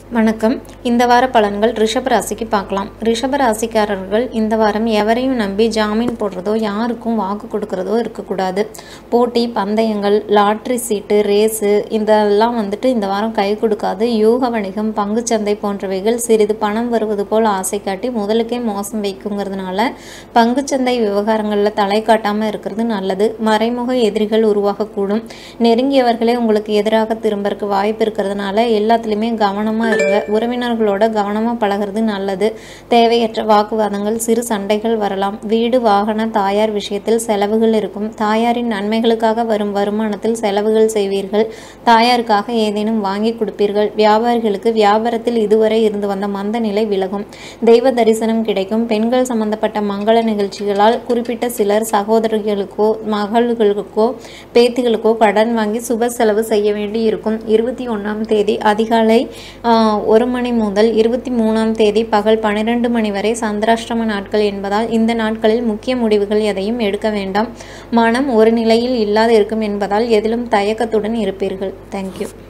வணக்கம் இந்த வார பலன்கள் ரிஷப ராசிக்கு பார்க்கலாம் ரிஷப ராசிக்காரர்கள் இந்த வாரம் எவரையும் நம்பி ஜாமீன் போடுறதோ யாருக்கும் வாக்கு கொடுக்கறதோ இருக்கக்கூடாது போட்டி பந்தயங்கள் லாட்ரி சீட்டு ரேஸு இதெல்லாம் வந்துட்டு இந்த வாரம் கை கொடுக்காது யூக வணிகம் பங்குச்சந்தை போன்றவைகள் சிறிது பணம் வருவது போல் ஆசை காட்டி முதலுக்கே மோசம் வைக்குங்கிறதுனால பங்குச்சந்தை விவகாரங்களில் தலை காட்டாமல் இருக்கிறது நல்லது மறைமுக எதிரிகள் உருவாகக்கூடும் நெருங்கியவர்களே உங்களுக்கு எதிராக திரும்பறக்கு வாய்ப்பு இருக்கிறதுனால எல்லாத்துலேயுமே கவனமாக இருங்க உறவினர்களோட கவனமாக பழகிறது நல்லது தேவையற்ற வாக்குவாதங்கள் சிறு சண்டைகள் வரலாம் வீடு வாகன தாயார் விஷயத்தில் செலவுகள் இருக்கும் தாயாரின் நன்மைகளுக்காக வரும் வருமானத்தில் செலவுகள் செய்வீர்கள் தாயாருக்காக ஏதேனும் வாங்கி கொடுப்பீர்கள் வியாபாரிகளுக்கு வியாபாரத்தில் இதுவரை இருந்து வந்த மந்த நிலை விலகும் தெய்வ தரிசனம் கிடைக்கும் பெண்கள் சம்பந்தப்பட்ட மங்கள நிகழ்ச்சிகளால் குறிப்பிட்ட சிலர் சகோதரிகளுக்கோ மகள்களுக்கோ பேத்திகளுக்கோ கடன் வாங்கி சுப செலவு செய்ய வேண்டி இருக்கும் இருபத்தி ஒன்றாம் தேதி அதிகாலை ஆஹ், ஒரு மணி முதல் இருபத்தி மூணாம் தேதி பகல் பன்னிரெண்டு மணி வரை சந்திராஷ்டம நாட்கள் என்பதால் இந்த நாட்களில் முக்கிய முடிவுகள் எதையும் எடுக்க வேண்டாம் மனம் ஒரு நிலையில் இல்லாது இருக்கும் என்பதால் எதிலும் தயக்கத்துடன் இருப்பீர்கள் தேங்க்யூ